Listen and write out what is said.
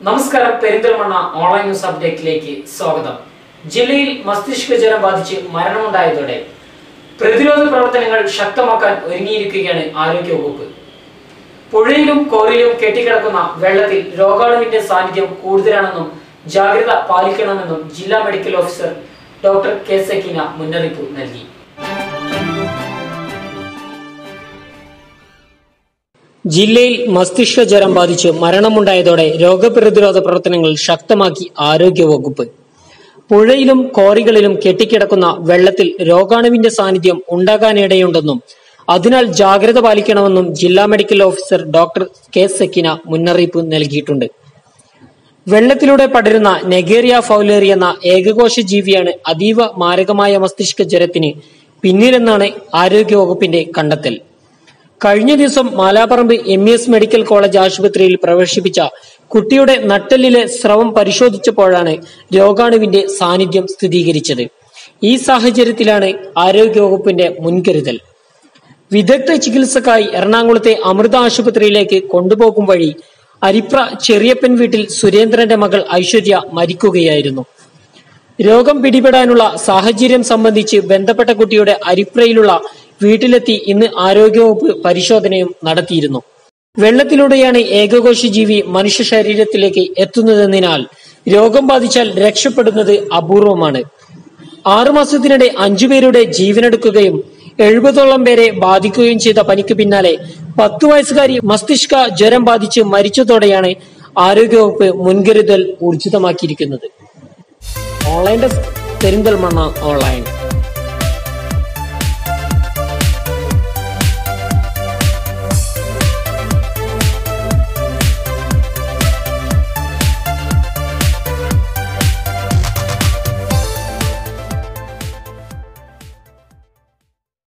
നമസ്കാരം Perinthalmanna online news അപ്ഡേറ്റിലേക്ക് സ്വാഗതം ജില്ലയിൽ മസ്തിഷ്ക ജ്വരം ബാധിച്ച് മരണമുണ്ടായതോടെ പ്രതിരോധ പ്രവർത്തനങ്ങൾ ശക്തമാക്കാൻ ഒരുങ്ങിയിരിക്കുകയാണ് ആരോഗ്യവകുപ്പ് പുഴയിലും കോറിയിലും കെട്ടിക്കിടക്കുന്ന വെള്ളത്തിൽ രോഗാണുവിന്റെ സാന്നിധ്യം കൂടുതലാണെന്നും ജാഗ്രത പാലിക്കണമെന്നും ജില്ലാ medical officer doctor K Sakeena മുന്നറിയിപ്പ് നൽകി ജില്ലയിൽ മസ്തിഷ്ക ജ്വരം ബാധിച്ച് മരണമുണ്ടായതോടെ രോഗപ്രതിരോധ പ്രവർത്തനങ്ങൾ ശക്തമാക്കി ആരോഗ്യവകുപ്പ് പുഴയിലും കോറികളിലും കെട്ടിക്കിടക്കുന്ന വെള്ളത്തിൽ രോഗാണുവിന്റെ സാന്നിധ്യം ഉണ്ടാകാനിടയുണ്ടെന്നും അതിനാൽ ജാഗ്രത പാലിക്കണമെന്നും ജില്ലാ medical officer doctor K Sakina മുന്നറിയിപ്പ് നൽകിയിട്ടുണ്ട് വെള്ളത്തിലൂടെ പടരുന്ന നെഗേറിയ ഫൗലേറി എന്ന ഏകകോശ ജീവിയാണ് അതീവ മാരകമായ മസ്തിഷ്ക ജ്വരത്തിന് പിന്നിലെന്നാണ് ആരോഗ്യവകുപ്പിന്റെ കണ്ടെത്തൽ കഴിഞ്ഞ ദിവസം Malaparamba M E S medical college ആശുപത്രിയിൽ പ്രവേശിപ്പിച്ച കുട്ടിയുടെ നട്ടെല്ലിലെ സ്രവം പരിശോധിച്ചപ്പോഴാണ് രോഗാണുവിന്റെ സാന്നിധ്യം സ്ഥിരീകരിച്ചത് ഈ സാഹചര്യത്തിലാണ് ആരോഗ്യവകുപ്പിന്റെ മുൻകരുതൽ വിദഗ്ധ ചികിത്സക്കായി എറണാകുളത്തെ അമൃത ആശുപത്രിയിലേക്ക് കൊണ്ടുപോകും വഴി അരിപ്ര ചെറിയപ്പൻ വീട്ടിൽ സുരേന്ദ്രന്റെ മകൾ ഐശ്വര്യ മരിക്കുകയായിരുന്നു രോഗം പിടിപെടാനുള്ള സാഹചര്യം സംബന്ധിച്ച് ബന്ധപ്പെട്ട കുട്ടിയുടെ അരിപ്രയിലുള്ള വീട്ടിലെത്തി ഇന്ന് ആരോഗ്യവകുപ്പ് പരിശോധനയും നടത്തിയിരുന്നു വെള്ളത്തിലൂടെയാണ് ഏകകോശ ജീവി മനുഷ്യ ശരീരത്തിലേക്ക് എത്തുന്നതെന്നതിനാൽ രോഗം ബാധിച്ചാൽ രക്ഷപ്പെടുന്നത് അപൂർവമാണ് ആറുമാസത്തിനിടെ അഞ്ചുപേരുടെ ജീവനെടുക്കുകയും എഴുപതോളം പേരെ ബാധിക്കുകയും ചെയ്ത പനിക്ക് പിന്നാലെ പത്തു വയസ്സുകാരി മസ്തിഷ്ക ജ്വരം ബാധിച്ച് മരിച്ചതോടെയാണ് ആരോഗ്യവകുപ്പ് മുൻകരുതൽ ഊർജിതമാക്കിയിരിക്കുന്നത് ഓൺലൈൻ ഡെസ്ക് പെരിന്തൽമണ്ണ ഓൺലൈൻ